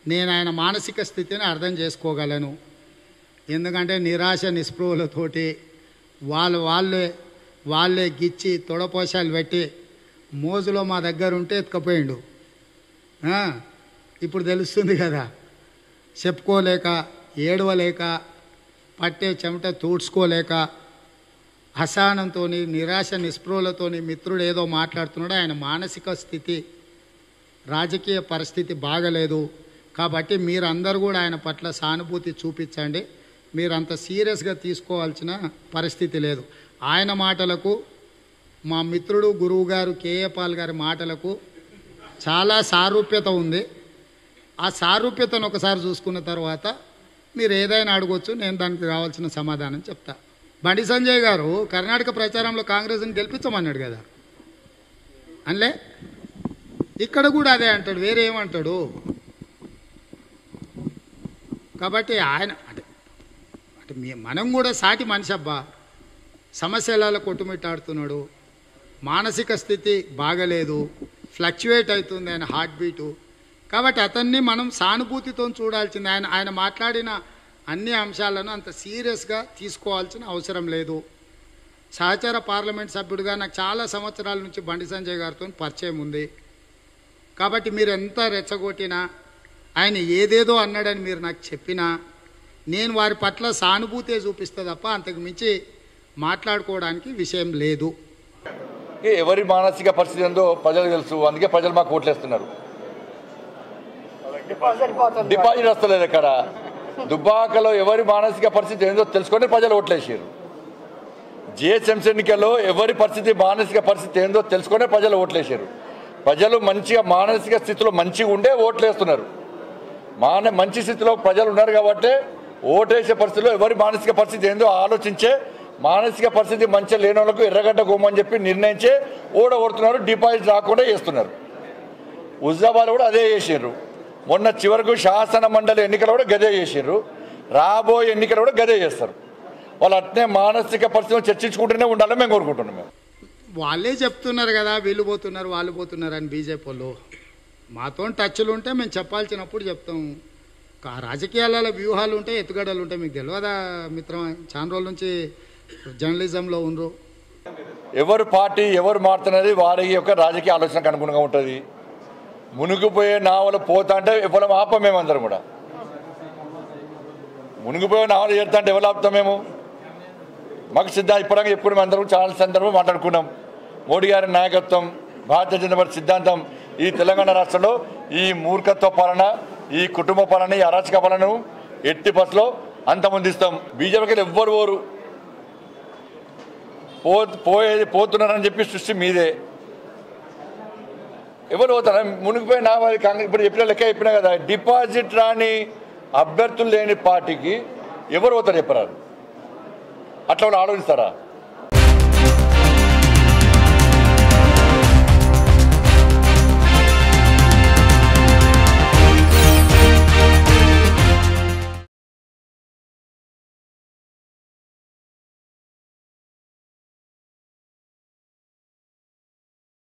నేను ఆయన మానసిక స్థితిని అర్థం చేసుకోగలను ఎందుకంటే నిరాశ నిస్పృహలతోటి వాళ్ళు వాళ్ళే వాళ్ళే గిచ్చి తొడపోశాలు పెట్టి మోజులో మా దగ్గర ఉంటే ఎత్తుకపోయిండు ఆ, ఇప్పుడు తెలుస్తుంది కదా చెప్పుకోలేక ఏడవలేక పట్టే చెమట తూడ్చుకోలేక అసహనంతో నిరాశ నిస్పృహలతో మిత్రుడు ఏదో మాట్లాడుతున్నాడు ఆయన మానసిక స్థితి రాజకీయ పరిస్థితి బాగలేదు కాబట్టి మీరందరూ కూడా ఆయన పట్ల సానుభూతి చూపించండి మీరు అంత సీరియస్గా తీసుకోవాల్సిన పరిస్థితి లేదు ఆయన మాటలకు మా మిత్రుడు గురువు గారు కేఏ పాల్ గారి మాటలకు చాలా సారూప్యత ఉంది ఆ సారూప్యతను ఒకసారి చూసుకున్న తర్వాత మీరు ఏదైనా అడగొచ్చు నేను దానికి కావాల్సిన సమాధానం చెప్తా బండి సంజయ్ గారు కర్ణాటక ప్రచారంలో కాంగ్రెస్ని గెలిపించమన్నాడు కదా అనలే ఇక్కడ కూడా అదే అంటాడు వేరే ఏమంటాడు కాబట్టి ఆయన అంటే అంటే మీ- మనం కూడా సాటి మనిషి అబ్బా సమస్యలలో కొట్టుమిట్టాడుతున్నాడు మానసిక స్థితి బాగలేదు ఫ్లక్చువేట్ అవుతుంది ఆయన హార్ట్ బీటు కాబట్టి అతన్ని మనం సానుభూతితో చూడాల్సింది ఆయన ఆయన మాట్లాడిన అన్ని అంశాలను అంత సీరియస్గా తీసుకోవాల్సిన అవసరం లేదు సహచార పార్లమెంట్ సభ్యుడిగా నాకు చాలా సంవత్సరాల నుంచి బండి సంజయ్ గారితో పరిచయం ఉంది కాబట్టి మీరు ఎంత రెచ్చగొట్టినా ఆయన ఏదేదో అన్నాడని మీరు నాకు చెప్పినా నేను వారి పట్ల సానుభూతే చూపిస్తే తప్ప అంతకు మించి మాట్లాడుకోవడానికి విషయం లేదు ఏ ఎవరి మానసిక పరిస్థితి ఏందో ప్రజలకు తెలుసు అందుకే ప్రజలు మాకు ఓట్లేస్తున్నారు డిపాజిట్ వస్తలేదు ఇక్కడ దుబ్బాకలో ఎవరి మానసిక పరిస్థితి ఏందో తెలుసుకొని ప్రజలు ఓట్లేసారు జిహెచ్ఎంసీ ఎన్నికల్లో ఎవరి పరిస్థితి మానసిక పరిస్థితి ఏందో తెలుసుకొని ప్రజలు ఓట్లేసారు ప్రజలు మంచిగా మానసిక స్థితిలో మంచిగా ఉండే ఓట్లేస్తున్నారు మాన మంచి స్థితిలో ప్రజలు ఉన్నారు కాబట్టి ఓటేసే పరిస్థితిలో ఎవరి మానసిక పరిస్థితి ఏందో ఆలోచించే మానసిక పరిస్థితి మంచిగా లేని వాళ్ళకు ఎర్రగడ్డ గోమని చెప్పి నిర్ణయించే ఓడగొడుతున్నారు డిపాజిట్ రాకుండా చేస్తున్నారు హుజాబాద్ కూడా అదే చేసారు మొన్న చివరకు శాసన మండలి ఎన్నికలు కూడా గదే చేసారు రాబోయే ఎన్నికలు కూడా గదే చేస్తారు వాళ్ళు అట్నే మానసిక పరిస్థితులు చర్చించుకుంటూనే ఉండాలని మేము కోరుకుంటున్నాం మేము వాళ్ళే చెప్తున్నారు కదా వీళ్ళు పోతున్నారు వాళ్ళు పోతున్నారు అని బీజేపీ వాళ్ళు మాతో టచ్లు ఉంటే మేము చెప్పాల్సినప్పుడు చెప్తాం కా- రాజకీయాలలో వ్యూహాలు ఉంటాయి ఎత్తుగడలు ఉంటాయి మీకు తెలియదా మిత్రం చాలా రోజుల నుంచి జర్నలిజంలో ఉండరు ఎవరు పార్టీ ఎవరు మారుతున్నది వారి యొక్క రాజకీయ ఆలోచనకు అనుగుణంగా ఉంటుంది మునిగిపోయే నావలు పోతా అంటే ఎవరు ఆపం మేమందరం కూడా మునిగిపోయే నావలు చేరుతా అంటే ఎవరు ఆపుతాం మేము మాకు సిద్ధం ఇప్పటికే చెప్పుకుని అందరం చాలా సందర్భం మాట్లాడుకున్నాం మోడీ గారి నాయకత్వం భారతీయ జనతా పార్టీ సిద్ధాంతం ఈ తెలంగాణ రాష్ట్రంలో ఈ మూర్ఖత్వ పాలన ఈ కుటుంబ పాలన ఈ అరాచక పాలనను ఎట్టి బస్సులో అంతమందిస్తాం బీజేపీకి ఎవ్వరు పోరు పో పోయేది పోతున్నారని చెప్పి సృష్టి మీదే ఎవరు పోతారా మునిగిపోయి నా వారి కాంగ్రెస్ ఇప్పుడు చెప్పిన లెక్క చెప్పినా కదా డిపాజిట్ రాని అభ్యర్థులు లేని పార్టీకి ఎవరు పోతారు చెప్పరారు అట్లా వాళ్ళు ఆలోచిస్తారా